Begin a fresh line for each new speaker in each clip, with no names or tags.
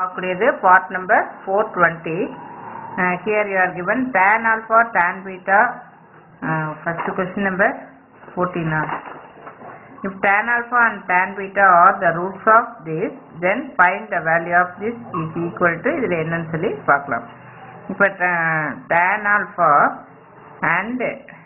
பார்க்கக்கூடியது part number four twenty here you are given tan alpha tan beta uh, first question number 14 if tan alpha and tan beta are the roots of this then find the value of this is equal to இதில் என்னன்னு சொல்லி பார்க்கலாம் இப்போ tan alpha and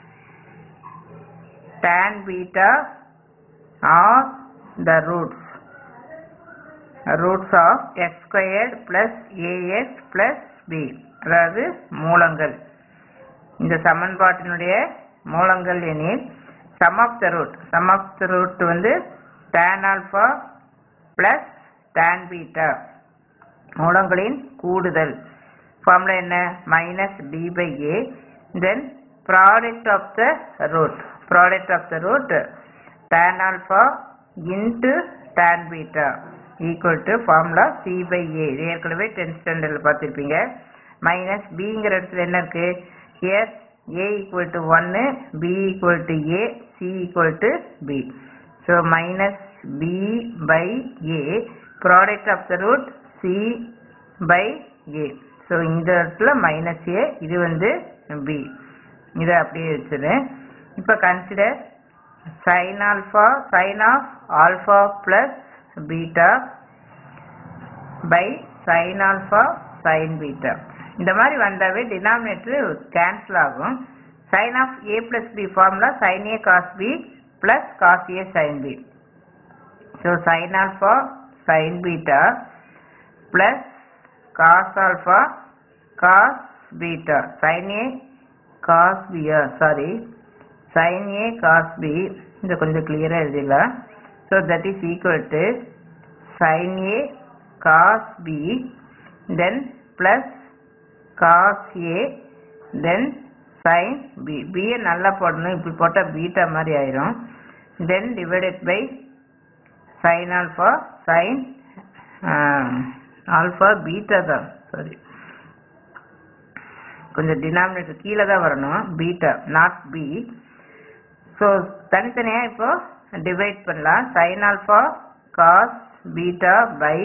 tan beta are the roots roots of x squared plus ax plus b அதாவது மூலங்கள் இந்த சமன்பாட்டினுடைய மூலங்கள் எனில் sum of the root sum of the root வந்து tan alpha plus tan beta மூலங்களின் கூடுதல் ஃபார்முலா என்ன minus B by A then product of the root product of the root tan alpha into tan beta equal to formula C by A இது ஏற்கனவே tenth ஸ்டாண்டர்டில் பார்த்துருப்பீங்க minus பிங்கிற இடத்துல என்ன இருக்கு எஸ் ஏ ஈக்குவல் டு ஒன்று B equal to A C equal to B so minus B by A product of the root C by A so இந்த இடத்துல மைனஸ் ஏ இது வந்து பி இதை அப்படியே வச்சுரு இப்போ consider sine alpha sine of alpha plus beta by sine alpha sine beta இந்த மாதிரி வந்தாவே டினாமினேட்டர் கேன்சல் ஆகும் sine of A plus B formula sine A cos B plus cos A sine B so sine alpha sine beta plus cos alpha cos beta sine A cos பியா sorry sine A cos B இதை கொஞ்சம் கிளியராக எழுதிடலாம் so that is equal to sine A cos B then plus cos A then sine B பியை நல்லா போடணும் இப்படி போட்டால் பீட்டா மாதிரி ஆயிரும் then divided by sine alpha sine alpha beta தான் சாரி கொஞ்சம் டினாமினேட்டர் கீழே தான் வரணும் பீட்டா நாட் பி ஸோ தனித்தனியாக இப்போ டிவைட் பண்ணலாம் sine alpha cos beta by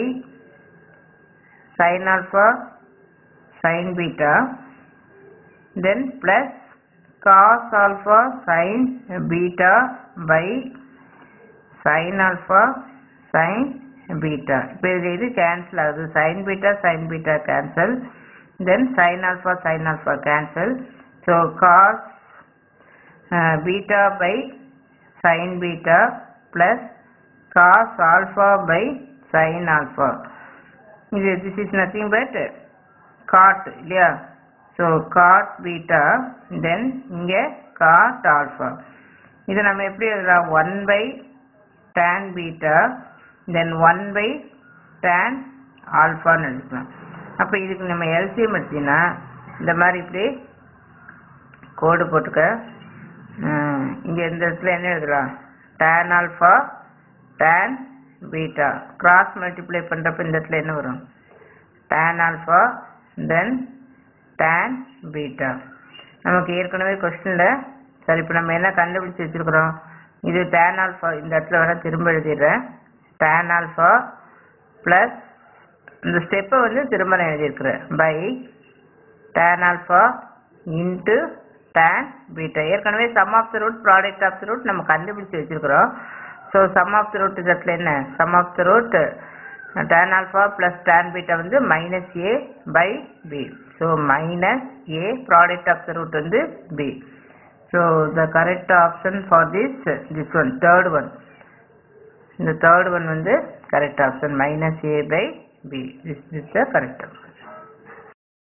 sine alpha sin beta then plus cos alpha sin beta by sin alpha sin beta இப்போ இது இது கேன்சல் ஆகுது sin beta sin beta cancel then sin alpha sin alpha cancel so cos uh, beta by sin beta plus cos alpha by sin alpha இது this is nothing but cot இல்லையா so cot beta then இங்கே cot alpha இது நம்ம எப்படி எழுதலாம் one by tan beta then one by tan ஆல்ஃபான்னு எழுதிக்கலாம் அப்போ இதுக்கு நம்ம எல்சிஎம் எடுத்தீங்கன்னா இந்த மாதிரி இப்படி கோடு போட்டுக்க இங்கே இந்த இடத்துல என்ன எழுதலாம் tan alpha tan beta cross multiply பண்ணுறப்ப இந்த இடத்துல என்ன வரும் tan alpha then tan beta நமக்கு ஏற்கனவே கொஸ்டினில் சரி இப்போ நம்ம என்ன கண்டுபிடிச்சி வச்சுருக்குறோம் இது டேன் ஆல்ஃபா இந்த இடத்துல வேணால் திரும்ப எழுதிடுறேன் டேன் ஆல்ஃபா ப்ளஸ் இந்த ஸ்டெப்பை வந்து திரும்ப நான் எழுதியிருக்கிறேன் by tan alpha into tan beta ஏற்கனவே sum of the root product of the root நம்ம கண்டுபிடிச்சி வச்சுருக்குறோம் so sum of the root இந்த இடத்துல என்ன sum of the root tan alpha plus tan beta வந்து minus a by b so minus a product of the root வந்து b so the correct option for this this one third one the third one வந்து correct option minus a by b this is the correct option